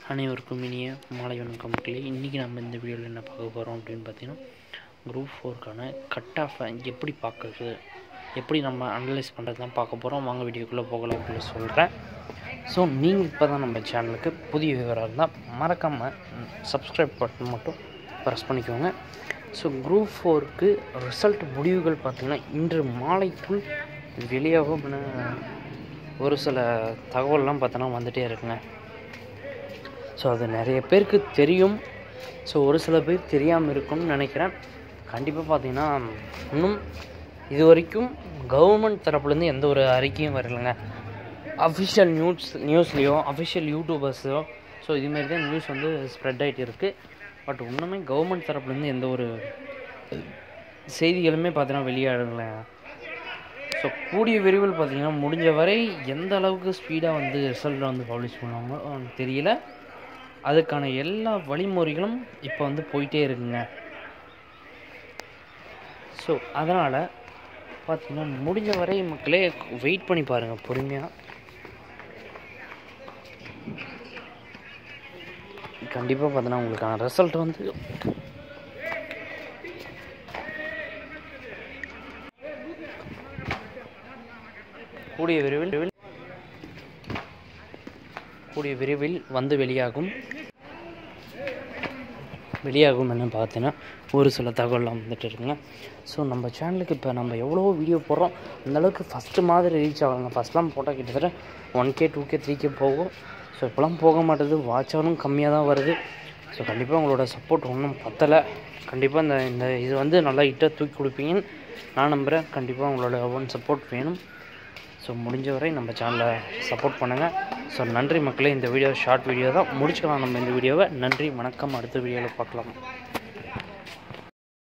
அனைவருக்கும் இனிய மாலை வணக்கம் மக்களே இன்றைக்கி நம்ம இந்த வீடியோவில் என்ன பார்க்க போகிறோம் அப்படின்னு பார்த்தீங்கன்னா குரூப் ஃபோருக்கான கட் ஆஃபை எப்படி பார்க்குறது எப்படி நம்ம அனலைஸ் பண்ணுறது தான் பார்க்க போகிறோம் வாங்க வீடியோக்குள்ளே போகலாம் அப்படின்னு சொல்கிறேன் ஸோ நீங்கள் இப்போ தான் நம்ம சேனலுக்கு புதிய விவரம் இருந்தால் மறக்காமல் சப்ஸ்கிரைப் பட்டன் மட்டும் ப்ரெஸ் பண்ணிக்கோங்க ஸோ குரூப் ஃபோருக்கு ரிசல்ட் முடிவுகள் பார்த்திங்கன்னா இன்று மாலைக்குள் வெளியாகும் ஒரு சில தகவல்லாம் பார்த்தோன்னா வந்துகிட்டே இருக்குங்க ஸோ அது நிறைய பேருக்கு தெரியும் ஸோ ஒரு சில பேர் தெரியாமல் இருக்கும்னு நினைக்கிறேன் கண்டிப்பாக பார்த்தீங்கன்னா இன்னும் இது வரைக்கும் கவர்மெண்ட் தரப்புலேருந்து எந்த ஒரு அறிக்கையும் வரலைங்க அஃபிஷியல் நியூஸ் நியூஸ்லேயோ அஃபிஷியல் யூடியூபர்ஸோ ஸோ இதுமாரி தான் நியூஸ் வந்து ஸ்ப்ரெட் ஆகிட்டு இருக்குது பட் இன்னுமே கவர்மெண்ட் தரப்புலேருந்து எந்த ஒரு செய்திகளுமே பார்த்தீங்கன்னா வெளியாடலை ஸோ கூடிய விரைவில் பார்த்தீங்கன்னா முடிஞ்ச வரை எந்த அளவுக்கு ஸ்பீடாக வந்து ரிசல்ட்டை வந்து பப்ளிஷ் பண்ணுவாங்களோ தெரியல அதுக்கான எல்லா வழிமுறைகளும் இப்போ வந்து போயிட்டே இருக்குங்க ஸோ அதனால் பார்த்தீங்கன்னா முடிஞ்ச வரை மக்களே வெயிட் பண்ணி பாருங்கள் பொறுமையாக கண்டிப்பாக பார்த்தீங்கன்னா உங்களுக்கான ரிசல்ட் வந்து கூடிய விரைவில் கூடிய விரைவில் வந்து வெளியாகும் வெளியாகும் என்ன பார்த்தீங்கன்னா ஒரு சில தகவலாம் வந்துட்டு இருக்குங்க ஸோ நம்ம சேனலுக்கு இப்போ நம்ம எவ்வளோ வீடியோ போடுறோம் அந்தளவுக்கு ஃபஸ்ட்டு மாதிரி ரீச் ஆகலைங்க ஃபஸ்ட்லாம் போட்டால் கிட்டத்தட்ட one K two K three K போகும் ஸோ இப்போலாம் போக மாட்டேது வாட்ச் ஹவரும் கம்மியாக தான் வருது ஸோ கண்டிப்பாக உங்களோட சப்போர்ட் ஒன்றும் பத்தலை கண்டிப்பாக இந்த இந்த இது வந்து நல்லா ஹிட்டாக தூக்கி கொடுப்பீங்கன்னு நான் நம்புகிறேன் கண்டிப்பாக உங்களோட ஒன் சப்போர்ட் வேணும் ஸோ முடிஞ்ச வரை நம்ம சேனலை சப்போர்ட் பண்ணுங்கள் ஸோ நன்றி மக்களே இந்த வீடியோ ஷார்ட் வீடியோ தான் முடிச்சுக்கலாம் நம்ம இந்த வீடியோவை நன்றி வணக்கம் அடுத்த வீடியோவில் பார்க்கலாம்